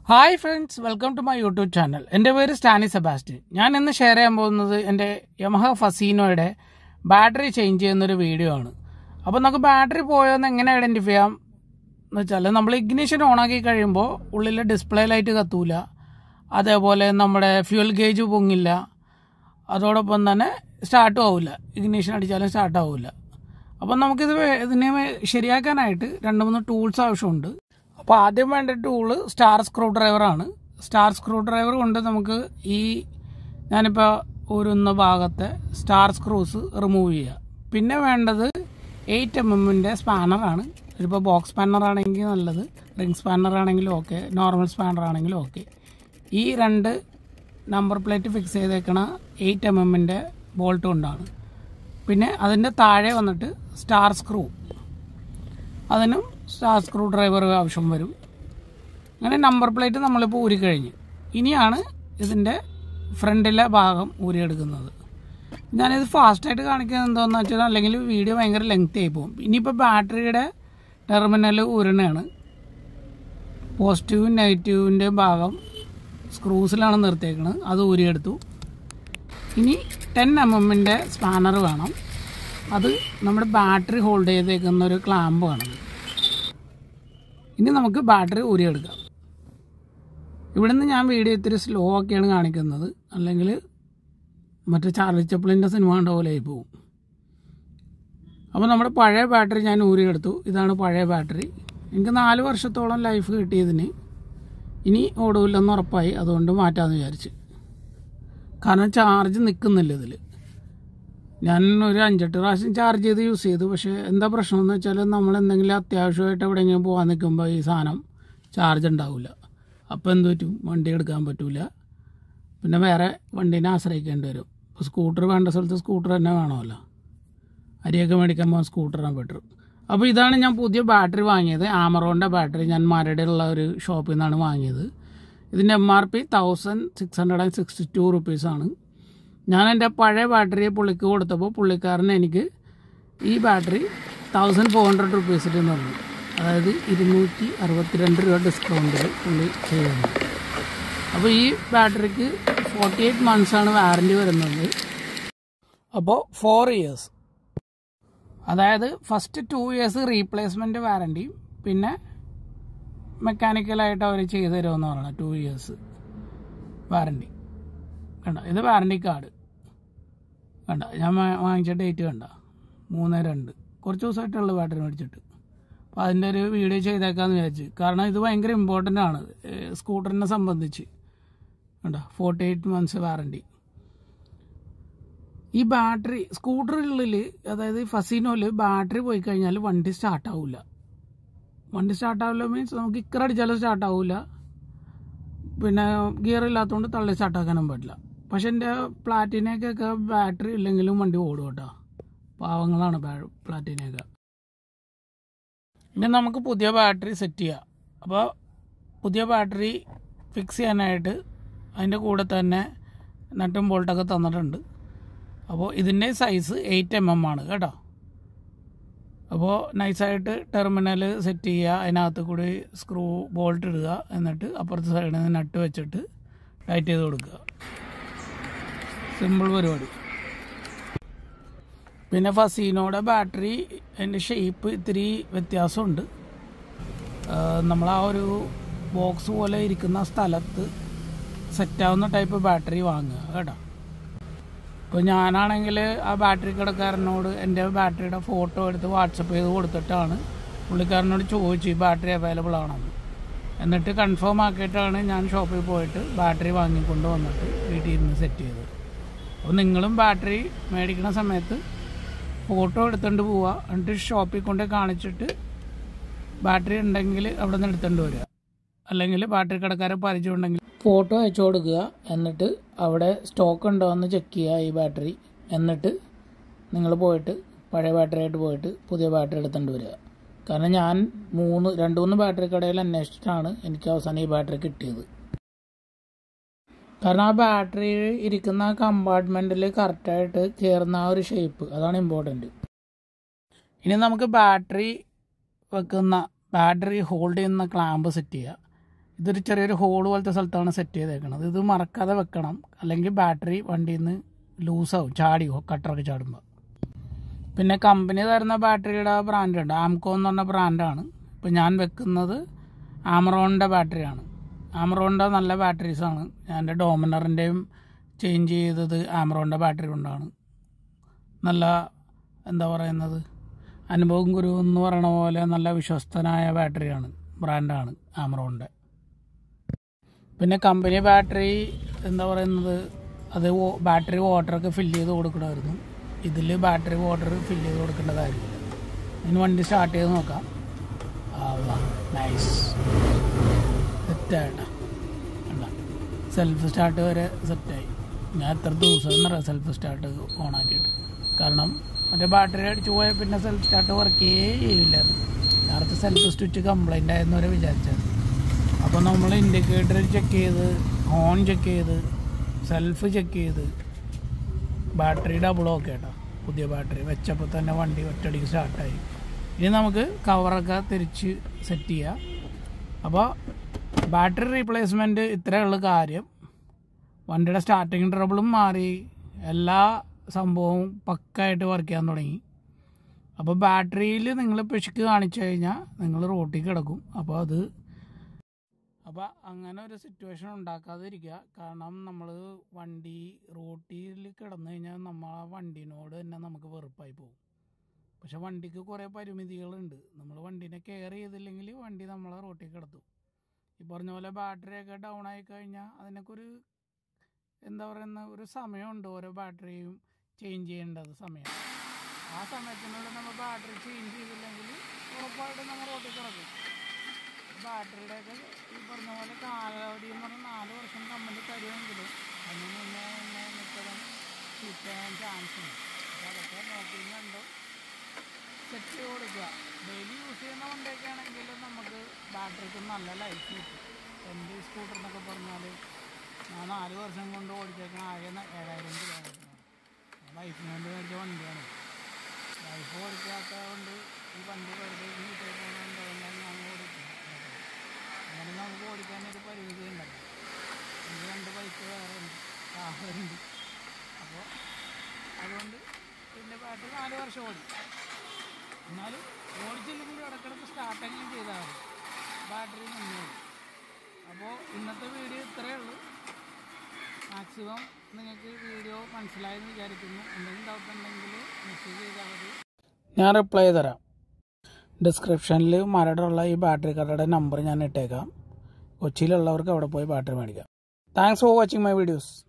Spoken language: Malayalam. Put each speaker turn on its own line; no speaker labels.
hi friends welcome to my YouTube channel എൻ്റെ പേര് സ്റ്റാനി സെബാസ്റ്റ്യൻ ഞാൻ ഇന്ന് ഷെയർ ചെയ്യാൻ പോകുന്നത് എൻ്റെ യമഹ ഫസീനോയുടെ ബാറ്ററി ചേഞ്ച് ചെയ്യുന്നൊരു വീഡിയോ ആണ് അപ്പോൾ നമുക്ക് ബാറ്ററി പോയോന്ന് എങ്ങനെ ഐഡൻറ്റിഫൈ ചെയ്യാം എന്ന് വെച്ചാൽ നമ്മൾ ഇഗ്നിഷൻ ഓണാക്കി കഴിയുമ്പോൾ ഉള്ളിൽ ഡിസ്പ്ലേ ലൈറ്റ് കത്തൂല അതേപോലെ നമ്മുടെ ഫ്യൂൽ ഗേജ് പൊങ്ങില്ല അതോടൊപ്പം തന്നെ സ്റ്റാർട്ടും ആവില്ല ഇഗ്നീഷൻ അടിച്ചാലും സ്റ്റാർട്ട് ആവില്ല അപ്പം നമുക്കിത് വേ- ഇതിനെ വേ- ശരിയാക്കാനായിട്ട് രണ്ട് മൂന്ന് ടൂൾസ് ആവശ്യമുണ്ട് അപ്പോൾ ആദ്യം വേണ്ട ടൂള് സ്റ്റാർ സ്ക്രൂ ഡ്രൈവറാണ് സ്റ്റാർ സ്ക്രൂ ഡ്രൈവർ കൊണ്ട് നമുക്ക് ഈ ഞാനിപ്പോൾ ഊരുന്ന ഭാഗത്തെ സ്റ്റാർ സ്ക്രൂസ് റിമൂവ് ചെയ്യുക പിന്നെ വേണ്ടത് എയ്റ്റ് എം എമ്മിൻ്റെ സ്പാനറാണ് ഇതിപ്പോൾ ബോക്സ് സ്പാനർ ആണെങ്കിൽ നല്ലത് റിംഗ് സ്പാനർ ആണെങ്കിലും ഓക്കെ നോർമൽ സ്പാനർ ആണെങ്കിലും ഓക്കെ ഈ രണ്ട് നമ്പർ പ്ലേറ്റ് ഫിക്സ് ചെയ്തേക്കണ എയ്റ്റ് എം എമ്മിൻ്റെ ബോൾട്ട് കൊണ്ടാണ് പിന്നെ അതിൻ്റെ താഴെ വന്നിട്ട് സ്റ്റാർ സ്ക്രൂ അതിനും സ്റ്റാർ സ്ക്രൂ ഡ്രൈവർ ആവശ്യം വരും അങ്ങനെ നമ്പർ പ്ലേറ്റ് നമ്മളിപ്പോൾ ഊരിക്കഴിഞ്ഞ് ഇനിയാണ് ഇതിൻ്റെ ഫ്രണ്ടിലെ ഭാഗം ഊരിയെടുക്കുന്നത് ഞാനിത് ഫാസ്റ്റായിട്ട് കാണിക്കുന്നത് എന്താണെന്ന് വെച്ചാൽ അല്ലെങ്കിൽ വീഡിയോ ഭയങ്കര ലെങ്തി ആയി പോകും ഇനിയിപ്പോൾ ബാറ്ററിയുടെ ടെർമിനൽ ഊരണയാണ് പോസിറ്റീവും നെഗറ്റീവിൻ്റെ ഭാഗം സ്ക്രൂസിലാണ് നിർത്തിയേക്കുന്നത് അത് ഊരിയെടുത്തു ഇനി ടെൻ എം എമ്മിൻ്റെ സ്പാനർ വേണം അത് നമ്മുടെ ബാറ്ററി ഹോൾഡ് ചെയ്തേക്കുന്ന ഒരു ക്ലാമ്പ് വേണം ഇനി നമുക്ക് ബാറ്ററി ഊരിയെടുക്കാം ഇവിടുന്ന് ഞാൻ വീഡിയോ ഇത്തിരി സ്ലോ ഒക്കെയാണ് കാണിക്കുന്നത് അല്ലെങ്കിൽ മറ്റേ ചാർലി ചപ്പിളിൻ്റെ സിനിമ കണ്ട പോലെ ആയി പോകും അപ്പോൾ നമ്മുടെ പഴയ ബാറ്ററി ഞാൻ ഊരിയെടുത്തു ഇതാണ് പഴയ ബാറ്ററി എനിക്ക് നാല് വർഷത്തോളം ലൈഫ് കിട്ടിയതിന് ഇനി ഓടൂല്ലെന്ന് ഉറപ്പായി അതുകൊണ്ട് മാറ്റാമെന്ന് വിചാരിച്ച് കാരണം ചാർജ് നിൽക്കുന്നില്ല ഇതിൽ ഞാൻ ഒരു അഞ്ചെട്ട് പ്രാവശ്യം ചാർജ് ചെയ്ത് യൂസ് ചെയ്തു പക്ഷേ എന്താ പ്രശ്നം എന്ന് വെച്ചാൽ നമ്മൾ എന്തെങ്കിലും അത്യാവശ്യമായിട്ട് എവിടെയെങ്കിലും പോകാൻ നിൽക്കുമ്പോൾ ഈ സാധനം ചാർജ് ഉണ്ടാവില്ല അപ്പോൾ എന്ത് പറ്റും വണ്ടി എടുക്കാൻ പറ്റില്ല പിന്നെ വേറെ വണ്ടീനെ ആശ്രയിക്കേണ്ടി വരും ഇപ്പോൾ സ്കൂട്ടർ വേണ്ട സ്ഥലത്ത് സ്കൂട്ടർ തന്നെ വേണമല്ലോ അരിയൊക്കെ മേടിക്കാൻ പോകാൻ സ്കൂട്ടറാണ് ബെറ്റർ അപ്പോൾ ഇതാണ് ഞാൻ പുതിയ ബാറ്ററി വാങ്ങിയത് ആമറോണിൻ്റെ ബാറ്ററി ഞാൻ മരടിലുള്ള ഒരു ഷോപ്പിൽ നിന്നാണ് വാങ്ങിയത് ഇതിൻ്റെ M R P thousand six hundred and sixty two റുപ്പീസാണ് ഞാൻ എൻ്റെ പഴയ ബാറ്ററി പുള്ളിക്ക് കൊടുത്തപ്പോൾ പുള്ളിക്കാരൻ എനിക്ക് ഈ ബാറ്ററി തൗസൻഡ് ഫോർ ഹൺഡ്രഡ് റുപ്പീസിൽ പറഞ്ഞു അതായത് ഇരുന്നൂറ്റി അറുപത്തിരണ്ട് രൂപ ഡിസ്കൗണ്ടിൽ പുള്ളി ചെയ്യുന്നു അപ്പോൾ ഈ ബാറ്ററിക്ക് ഫോർട്ടി എയ്റ്റ് മന്ത്സാണ് വാറൻറ്റി വരുന്നത് അപ്പോൾ ഫോർ ഇയേഴ്സ് അതായത് ഫസ്റ്റ് ടു ഇയേഴ്സ് റീപ്ലേസ്മെൻറ്റ് വാറൻറ്റിയും പിന്നെ മെക്കാനിക്കലായിട്ട് അവർ ചെയ്തു തരുമെന്ന് പറയണം ടു ഇയേഴ്സ് വാറൻറ്റി കണ്ട ഇത് വാറൻറ്റി കാർഡ് കണ്ട ഞാൻ വാ- വാങ്ങിച്ച ഡേറ്റ് കണ്ട മൂന്ന് രണ്ട് കുറച്ച് ദിവസമായിട്ടുള്ള ബാറ്ററി മേടിച്ചിട്ട് അപ്പോൾ അതിൻ്റെ ഒരു വീഡിയോ ചെയ്തേക്കാന്ന് വിചാരിച്ചു കാരണം ഇത് ഭയങ്കര ഇമ്പോർട്ടൻ്റ് ആണ് ഏഹ് സ്കൂട്ടറിനെ സംബന്ധിച്ച് കണ്ട ഫോർട്ടി എയ്റ്റ് മന്ത്സ് വാറൻറ്റി ഈ ബാറ്ററി സ്കൂട്ടറുകളിൽ അതായത് ഫസീനോയിൽ ബാറ്ററി പോയി കഴിഞ്ഞാൽ വണ്ടി സ്റ്റാർട്ട് ആവില്ല വണ്ടി സ്റ്റാർട്ട് ആവില്ല മീൻസ് നമുക്ക് ഇക്കർ അടിച്ചാലും സ്റ്റാർട്ട് ആവില്ല പിന്നെ ഗിയർ ഇല്ലാത്തതുകൊണ്ട് തള്ളി സ്റ്റാർട്ടാക്കാനും പറ്റില്ല പക്ഷെ എൻ്റെ പ്ലാറ്റിനയ്ക്കൊക്കെ ബാറ്ററി ഇല്ലെങ്കിലും വണ്ടി ഓടും കേട്ടോ പാവങ്ങളാണ് ബാ- പ്ലാറ്റിനയൊക്കെ ഇനി നമുക്ക് പുതിയ ബാറ്ററി സെറ്റ് ചെയ്യാം അപ്പോൾ പുതിയ ബാറ്ററി ഫിക്സ് ചെയ്യാനായിട്ട് അതിൻ്റെ കൂടെ തന്നെ നട്ടും ബോൾട്ടൊക്കെ തന്നിട്ടുണ്ട് അപ്പോൾ ഇതിൻ്റെ സൈസ് എയ്റ്റ് എം എം ആണ് കേട്ടോ അപ്പോൾ നൈസായിട്ട് ടെർമിനൽ സെറ്റ് ചെയ്യുക അതിനകത്ത് കൂടി സ്ക്രൂ ബോൾട്ട് ഇടുക എന്നിട്ട് അപ്പുറത്തെ സൈഡിൽ നിന്ന് നട്ട് വെച്ചിട്ട് ടൈറ്റ് ചെയ്ത് കൊടുക്കുക സിമ്പിൾ പരിപാടി പിന്നെ ഫസീനോടെ ബാറ്ററി അതിൻ്റെ ഷേപ്പ് ഇത്തിരി വ്യത്യാസമുണ്ട് നമ്മൾ ആ ഒരു ബോക്സ് പോലെ ഇരിക്കുന്ന സ്ഥലത്ത് സെറ്റാവുന്ന ടൈപ്പ് ബാറ്ററി വാങ്ങുക കേട്ടോ ഇപ്പോൾ ഞാനാണെങ്കിൽ ആ ബാറ്ററി കടക്കാരനോട് എൻ്റെ ബാറ്ററിയുടെ ഫോട്ടോ എടുത്ത് വാട്സപ്പ് ചെയ്ത് കൊടുത്തിട്ടാണ് പുള്ളിക്കാരനോട് ചോദിച്ചു ഈ ബാറ്ററി അവൈലബിൾ ആണെന്ന് എന്നിട്ട് കൺഫേം ആക്കിയിട്ടാണ് ഞാൻ ഷോപ്പിൽ പോയിട്ട് ബാറ്ററി വാങ്ങിക്കൊണ്ട് വന്നിട്ട് വീട്ടിൽ ഇരുന്ന് സെറ്റ് ചെയ്തത് അപ്പോൾ നിങ്ങളും ബാറ്ററി മേടിക്കുന്ന സമയത്ത് ഫോട്ടോ എടുത്തുകൊണ്ട് പോവുക എന്നിട്ട് ഷോപ്പിൽ കൊണ്ട് കാണിച്ചിട്ട് ബാറ്ററി ഉണ്ടെങ്കിൽ അവിടെ നിന്ന് എടുത്തുകൊണ്ട് വരിക അല്ലെങ്കിൽ ബാറ്ററി കടക്കാരെ പരിചയം ഉണ്ടെങ്കിൽ ഫോട്ടോ അയച്ചു കൊടുക്കുക എന്നിട്ട് അവിടെ സ്റ്റോക്ക് ഉണ്ടോ എന്ന് ചെക്ക് ചെയ്യുക ഈ ബാറ്ററി എന്നിട്ട് നിങ്ങൾ പോയിട്ട് പഴയ ബാറ്ററി ആയിട്ട് പോയിട്ട് പുതിയ ബാറ്ററി എടുത്തുകൊണ്ട് വരിക കാരണം ഞാൻ മൂന്ന് രണ്ട് മൂന്ന് ബാറ്ററി കടയിൽ അന്വേഷിച്ചിട്ടാണ് എനിക്ക് അവസാനം ഈ ബാറ്ററി കിട്ടിയത് കാരണം ആ ബാറ്ററി ഇരിക്കുന്ന കമ്പാർട്ട്മെൻറ്റിൽ കറക്റ്റായിട്ട് ചേർന്ന ആ ഒരു ഷേപ്പ് അതാണ് ഇമ്പോർട്ടൻറ്റ് ഇനി നമുക്ക് ബാറ്ററി വെക്കുന്ന ബാറ്ററി ഹോൾഡ് ചെയ്യുന്ന ക്ലാമ്പ് സെറ്റ് ചെയ്യുക ഇതൊരു ചെറിയൊരു ഹോൾ പോലത്തെ സ്ഥലത്താണ് സെറ്റ് ചെയ്തേക്കുന്നത് ഇത് മറക്കാതെ വെക്കണം അല്ലെങ്കിൽ ബാറ്ററി വണ്ടിയിൽ നിന്ന് ലൂസാവും ചാടിയോ കട്ടറൊക്കെ ചാടുമ്പോൾ പിന്നെ കമ്പനി തരുന്ന ബാറ്ററിയുടെ ബ്രാൻഡ് ഉണ്ട് ആംകോ എന്ന് പറഞ്ഞ ബ്രാൻഡാണ് ഇപ്പം ഞാൻ വെക്കുന്നത് ആമറോണിൻ്റെ ബാറ്ററിയാണ് ആമറോണിൻ്റെ നല്ല ബാറ്ററീസാണ് ഞാൻ എൻ്റെ ഡോമിനറിൻ്റെയും ചേഞ്ച് ചെയ്തത് ആമറോണിൻ്റെ ബാറ്ററി കൊണ്ടാണ് നല്ല എന്താ പറയുന്നത് അനുഭവം ഗുരു എന്ന് പറയണ പോലെ നല്ല വിശ്വസ്തനായ ബാറ്ററിയാണ് ബ്രാൻഡാണ് ആമറോണിൻ്റെ പിന്നെ കമ്പനി ബാറ്ററി എന്താ പറയുന്നത് അത് വോ- ബാറ്ററി വാട്ടറൊക്കെ ഫില്ല് ചെയ്ത് കൊടുക്കണമായിരുന്നു ഇതിൽ ബാറ്ററി വാട്ടർ ഫില്ല് ചെയ്ത് കൊടുക്കേണ്ടതായിരിക്കും ഇനി വണ്ടി സ്റ്റാർട്ട് ചെയ്ത് നോക്കാം നൈസ് സെറ്റായിട്ടാ സെൽഫ് സ്റ്റാർട്ട് വരെ സെറ്റായി ഞാൻ എത്ര ദിവസം എന്നറിയാം സെൽഫ് സ്റ്റാർട്ട് ഓണാക്കിയിട്ട് കാരണം മറ്റേ ബാറ്ററി അടിച്ചു പോയാൽ പിന്നെ സെൽഫ് സ്റ്റാർട്ട് വർക്കേ ചെയ്യില്ലായിരുന്നു നേരത്തെ സെൽഫ് സ്വിച്ച് കംപ്ലൈൻ്റ് ആയെന്ന് വരെ വിചാരിച്ചത് അപ്പോൾ നമ്മൾ ഇൻഡിക്കേറ്റർ ചെക്ക് ചെയ്ത് ഹോൺ ചെക്ക് ചെയ്ത് സെൽഫ് ചെക്ക് ചെയ്ത് ബാറ്ററി ഡബിൾ ഓക്കെ കേട്ടോ പുതിയ ബാറ്ററി വെച്ചപ്പോൾ തന്നെ വണ്ടി ഒറ്റയടിക്ക് സ്റ്റാർട്ടായി ഇനി നമുക്ക് കവറൊക്കെ തിരിച്ച് സെറ്റ് ചെയ്യാം അപ്പോൾ ബാറ്ററി റീപ്ലേസ്മെൻറ്റ് ഇത്രയുള്ള കാര്യം വണ്ടിയുടെ സ്റ്റാർട്ടിങ് ട്രബിളും മാറി എല്ലാ സംഭവവും പക്കായിട്ട് വർക്ക് ചെയ്യാൻ തുടങ്ങി അപ്പോൾ ബാറ്ററിയിൽ നിങ്ങൾ പിശുക്ക് കാണിച്ചു കഴിഞ്ഞാൽ നിങ്ങൾ റോട്ടിൽ കിടക്കും അപ്പോൾ അത് അപ്പോൾ അങ്ങനെ ഒരു സിറ്റുവേഷൻ ഉണ്ടാക്കാതിരിക്കുക കാരണം നമ്മൾ വണ്ടി റോട്ടിൽ കിടന്നു കഴിഞ്ഞാൽ നമ്മൾ ആ വണ്ടീനോട് തന്നെ നമുക്ക് വെറുപ്പായി പോകും പക്ഷെ വണ്ടിക്ക് കുറേ പരിമിതികളുണ്ട് നമ്മൾ വണ്ടീനെ കെയർ ചെയ്തില്ലെങ്കിൽ വണ്ടി നമ്മളെ റോട്ടിൽ കിടത്തും ഈ പറഞ്ഞ പോലെ ബാറ്ററിയൊക്കെ ഡൗൺ ആയി കഴിഞ്ഞാൽ അതിനൊക്കെ ഒരു എന്താ പറയുന്ന ഒരു സമയമുണ്ട് ഓരോ ബാറ്ററിയും ചേഞ്ച് ചെയ്യേണ്ടത് സമയം ആ സമയത്തിനുള്ളിൽ നമ്മൾ ബാറ്ററി ചേഞ്ച് ചെയ്തില്ലെങ്കിൽ ഉറപ്പായിട്ടും നമ്മൾ റോട്ടിൽ കിടക്കും ബാറ്ററിയുടെയൊക്കെ ഈ പറഞ്ഞ പോലെ കാലാവധി എന്ന് പറഞ്ഞാൽ നാല് വർഷം കമ്പനി തരുമെങ്കിലും അതിന് മുന്നേ തന്നെ മിക്കതും കിട്ടാൻ ചാൻസ് ഉണ്ട് അപ്പോൾ അതൊക്കെ നോക്കി കണ്ടു സെറ്റ് ചെയ്ത് കൊടുക്കുക ഡെയിലി യൂസ് ചെയ്യുന്ന വണ്ടിയൊക്കെ ആണെങ്കിൽ നമുക്ക് ബാറ്ററിക്ക് നല്ല ലൈഫ് കിട്ടും എൻ്റെ ഈ സ്കൂട്ടർ എന്നൊക്കെ പറഞ്ഞാൽ ഞാൻ നാല് വർഷം കൊണ്ട് ഓടിച്ചേക്കണ ആകെ ന- ഏഴായിരം കിലോമീറ്ററാണ് ലൈഫിന് വേണ്ടി മേടിച്ച വണ്ടിയാണ് ലൈഫ് ഓടിക്കാത്ത കൊണ്ട് ഈ വണ്ടി വെറുതെ വീട്ടിൽ ഞാൻ ഓടിക്കും അങ്ങനെ നമുക്ക് ഓടിക്കാനൊരു പരിമിതി ഉണ്ടല്ലോ എനിക്ക് രണ്ട് ബൈക്ക് വേറെ ഉണ്ട് കാറുണ്ട് അപ്പോൾ അതുകൊണ്ട് പിന്നെ ബാറ്ററി നാല് വർഷം ഓടി എന്നാലും ഓടിച്ചില്ലെങ്കിൽ ഇടക്കിടക്ക് സ്റ്റാർട്ടെങ്കിലും ചെയ്താൽ മതി ബാറ്ററി നിന്നു അപ്പോൾ ഇന്നത്തെ വീഡിയോ ഇത്രയേ ഉള്ളൂ മാക്സിമം നിങ്ങൾക്ക് വീഡിയോ മനസ്സിലായെന്ന് വിചാരിക്കുന്നു എന്തെങ്കിലും ഡൗട്ട് ഉണ്ടെങ്കിൽ മെസ്സേജ് ചെയ്താൽ മതി ഞാൻ റിപ്ലൈ തരാം ഡിസ്ക്രിപ്ഷനിൽ മരടുള്ള ഈ ബാറ്ററി കടയുടെ നമ്പർ ഞാൻ ഇട്ടേക്കാം കൊച്ചിയിലുള്ളവർക്ക് അവിടെ പോയി ബാറ്ററി മേടിക്കാം thanks for watching my videos